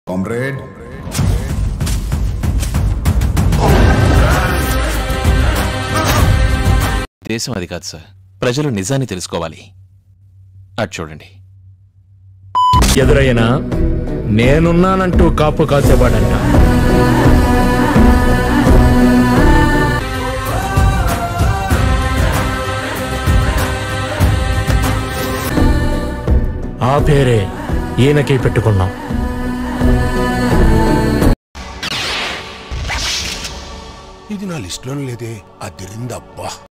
comrade దేశం అది కాదు సార్ ప్రజలు నిజాన్ని తెలుసుకోవాలి అటు చూడండి ఎదురైనా నేనున్నానంటూ కాపు కాసేవాడంట ఆ పేరే ఈయనకి పెట్టుకున్నాం ఇది నా లిస్టులోనే లేదే అదిరిందబ్బా